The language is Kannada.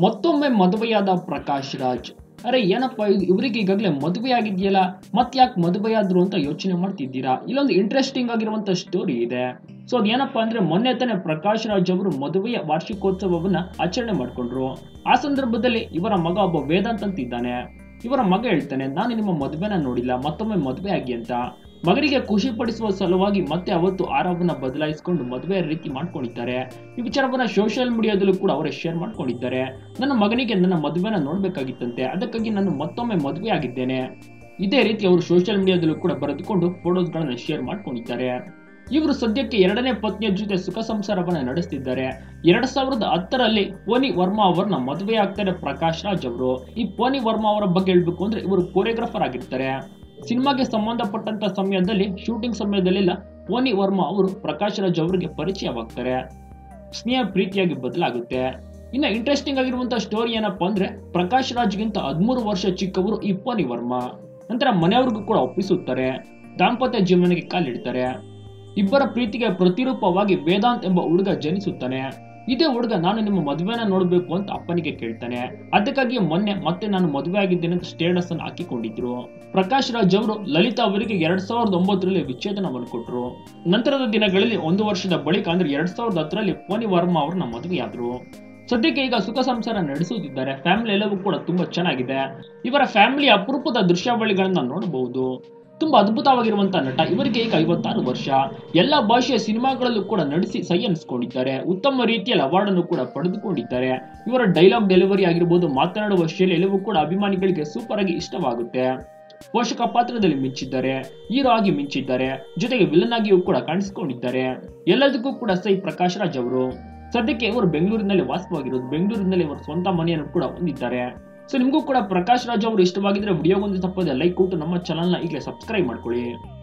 ಮತ್ತೊಮ್ಮೆ ಮದುವೆಯಾದ ಪ್ರಕಾಶ್ ರಾಜ್ ಅರೆ ಏನಪ್ಪ ಇದು ಇವರಿಗೆ ಈಗಾಗಲೇ ಮದುವೆ ಆಗಿದೆಯಲ್ಲ ಮತ್ತೆ ಯಾಕೆ ಮದುವೆ ಆದ್ರು ಅಂತ ಯೋಚನೆ ಮಾಡ್ತಿದ್ದೀರಾ ಇಲ್ಲೊಂದು ಇಂಟ್ರೆಸ್ಟಿಂಗ್ ಆಗಿರುವಂತ ಸ್ಟೋರಿ ಇದೆ ಸೊ ಅದೇನಪ್ಪ ಅಂದ್ರೆ ಮೊನ್ನೆ ತಾನೇ ಪ್ರಕಾಶ್ ರಾಜ್ ಅವರು ಮದುವೆಯ ವಾರ್ಷಿಕೋತ್ಸವವನ್ನ ಆಚರಣೆ ಮಾಡ್ಕೊಂಡ್ರು ಆ ಸಂದರ್ಭದಲ್ಲಿ ಇವರ ಮಗ ಒಬ್ಬ ವೇದಾಂತ್ ಅಂತ ಇದ್ದಾನೆ ಇವರ ಮಗ ಹೇಳ್ತಾನೆ ನಾನು ನಿಮ್ಮ ಮದುವೆನ ನೋಡಿಲ್ಲ ಮತ್ತೊಮ್ಮೆ ಮದುವೆ ಆಗಿ ಅಂತ ಮಗನಿಗೆ ಖುಷಿ ಪಡಿಸುವ ಸಲುವಾಗಿ ಮತ್ತೆ ಅವತ್ತು ಆರವನ್ನ ಬದಲಾಯಿಸಿಕೊಂಡು ಮದುವೆಯ ರೀತಿ ಮಾಡ್ಕೊಂಡಿದ್ದಾರೆ ಈ ವಿಚಾರವನ್ನ ಸೋಷಿಯಲ್ ಮೀಡಿಯಾದಲ್ಲೂ ಕೂಡ ಅವರೇ ಶೇರ್ ಮಾಡ್ಕೊಂಡಿದ್ದಾರೆ ನನ್ನ ಮಗನಿಗೆ ನನ್ನ ಮದುವೆನ ನೋಡ್ಬೇಕಾಗಿತ್ತಂತೆ ಅದಕ್ಕಾಗಿ ನಾನು ಮತ್ತೊಮ್ಮೆ ಮದುವೆ ಆಗಿದ್ದೇನೆ ಇದೇ ರೀತಿ ಅವರು ಸೋಷಿಯಲ್ ಮೀಡಿಯಾದಲ್ಲೂ ಕೂಡ ಬರೆದುಕೊಂಡು ಫೋಟೋಸ್ಗಳನ್ನ ಶೇರ್ ಮಾಡ್ಕೊಂಡಿದ್ದಾರೆ ಇವರು ಸದ್ಯಕ್ಕೆ ಎರಡನೇ ಪತ್ನಿಯ ಜೊತೆ ಸುಖ ಸಂಸಾರವನ್ನ ನಡೆಸ್ತಿದ್ದಾರೆ ಎರಡ್ ಸಾವಿರದ ಹತ್ತರಲ್ಲಿ ಪೋನಿ ವರ್ಮಾ ಅವರನ್ನ ಮದುವೆ ಆಗ್ತಾರೆ ಪ್ರಕಾಶ್ ರಾಜ್ ಅವರು ಈ ಪೋನಿ ವರ್ಮಾ ಅವರ ಬಗ್ಗೆ ಹೇಳ್ಬೇಕು ಅಂದ್ರೆ ಇವರು ಕೊರಿಯೋಗ್ರಾಫರ್ ಆಗಿರ್ತಾರೆ ಸಿನಿಮಾಗೆ ಸಂಬಂಧಪಟ್ಟಂತ ಸಮಯದಲ್ಲಿ ಶೂಟಿಂಗ್ ಸಮಯದಲ್ಲೆಲ್ಲ ಪೋನಿ ವರ್ಮಾ ಅವರು ಪ್ರಕಾಶ್ ರಾಜ್ ಅವರಿಗೆ ಪರಿಚಯವಾಗ್ತಾರೆ ಸ್ನೇಹ ಪ್ರೀತಿಯಾಗಿ ಬದಲಾಗುತ್ತೆ ಇನ್ನ ಇಂಟ್ರೆಸ್ಟಿಂಗ್ ಆಗಿರುವಂತಹ ಸ್ಟೋರಿ ಏನಪ್ಪಾ ಅಂದ್ರೆ ಪ್ರಕಾಶ್ ರಾಜ್ಗಿಂತ ಹದಿಮೂರು ವರ್ಷ ಚಿಕ್ಕವರು ಈ ಪೋನಿ ವರ್ಮಾ ನಂತರ ಮನೆಯವ್ರಿಗೂ ಕೂಡ ಒಪ್ಪಿಸುತ್ತಾರೆ ದಾಂಪತ್ಯ ಜೀವನಕ್ಕೆ ಕಾಲಿಡ್ತಾರೆ ಇಬ್ಬರ ಪ್ರೀತಿಗೆ ಪ್ರತಿರೂಪವಾಗಿ ವೇದಾಂತ್ ಎಂಬ ಹುಡುಗ ಜನಿಸುತ್ತಾನೆ ಇದೇ ಹುಡುಗ ನಾನು ನಿಮ್ಮ ಮದುವೆನ ನೋಡಬೇಕು ಅಂತ ಅಪ್ಪನಿಗೆ ಕೇಳ್ತಾನೆ ಅದಕ್ಕಾಗಿ ಮೊನ್ನೆ ಮತ್ತೆ ನಾನು ಮದುವೆ ಆಗಿದ್ದೇನೆ ಅಂತ ಸ್ಟೇಟಸ್ ಅನ್ನು ಹಾಕಿಕೊಂಡಿದ್ರು ಪ್ರಕಾಶ್ ರಾಜ್ ಅವರು ಲಲಿತಾ ಅವರಿಗೆ ಎರಡ್ ಸಾವಿರದ ಒಂಬತ್ತರಲ್ಲಿ ವಿಚ್ಛೇದನವನ್ನು ಕೊಟ್ಟರು ನಂತರದ ದಿನಗಳಲ್ಲಿ ಒಂದು ವರ್ಷದ ಬಳಿಕ ಅಂದ್ರೆ ಎರಡ್ ಸಾವಿರದ ಹತ್ತರಲ್ಲಿ ಪೋನಿ ವರ್ಮಾ ಅವ್ರನ್ನ ಮದುವೆಯಾದ್ರು ಸದ್ಯಕ್ಕೆ ಈಗ ಸುಖ ಸಂಸಾರ ನಡೆಸುತ್ತಿದ್ದಾರೆ ಫ್ಯಾಮಿಲಿ ಎಲ್ಲವೂ ಕೂಡ ತುಂಬಾ ಚೆನ್ನಾಗಿದೆ ಇವರ ಫ್ಯಾಮಿಲಿ ಅಪರೂಪದ ದೃಶ್ಯಾವಳಿಗಳನ್ನ ನೋಡಬಹುದು ತುಂಬಾ ಅದ್ಭುತವಾಗಿರುವಂತಹ ನಟ ಇವರಿಗೆ ಈಗ ಐವತ್ತಾರು ವರ್ಷ ಎಲ್ಲಾ ಭಾಷೆಯ ಸಿನಿಮಾಗಳಲ್ಲೂ ಕೂಡ ನಟಿಸಿ ಸೈ ಅನಿಸ್ಕೊಂಡಿದ್ದಾರೆ ಉತ್ತಮ ರೀತಿಯಲ್ಲಿ ಅವಾರ್ಡ್ ಅನ್ನು ಕೂಡ ಪಡೆದುಕೊಂಡಿದ್ದಾರೆ ಇವರ ಡೈಲಾಗ್ ಡೆಲಿವರಿ ಆಗಿರ್ಬೋದು ಮಾತನಾಡುವ ಶೈಲಿ ಎಲ್ಲವೂ ಕೂಡ ಅಭಿಮಾನಿಗಳಿಗೆ ಸೂಪರ್ ಆಗಿ ಇಷ್ಟವಾಗುತ್ತೆ ಪೋಷಕ ಪಾತ್ರದಲ್ಲಿ ಮಿಂಚಿದ್ದಾರೆ ಹೀರೋ ಆಗಿ ಮಿಂಚಿದ್ದಾರೆ ಜೊತೆಗೆ ವಿಲನ್ ಆಗಿಯೂ ಕೂಡ ಕಾಣಿಸಿಕೊಂಡಿದ್ದಾರೆ ಎಲ್ಲದಕ್ಕೂ ಕೂಡ ಸೈ ಪ್ರಕಾಶ್ ರಾಜ್ ಅವರು ಸದ್ಯಕ್ಕೆ ಇವರು ಬೆಂಗಳೂರಿನಲ್ಲಿ ವಾಸವಾಗಿರೋದು ಬೆಂಗಳೂರಿನಲ್ಲಿ ಇವರ ಸ್ವಂತ ಮನೆಯನ್ನು ಕೂಡ ಹೊಂದಿದ್ದಾರೆ ಸೊ ನಿಮಗೂ ಕೂಡ ಪ್ರಕಾಶ್ ರಾಜ್ ಅವರು ಇಷ್ಟವಾಗಿದ್ರೆ ವಿಡಿಯೋಗೊಂದು ತಪ್ಪದೆ ಲೈಕ್ ಕೊಟ್ಟು ನಮ್ಮ ಚಾನಲ್ನ ಈಗಲೇ ಸಬ್ಸ್ಕ್ರೈಬ್ ಮಾಡ್ಕೊಳ್ಳಿ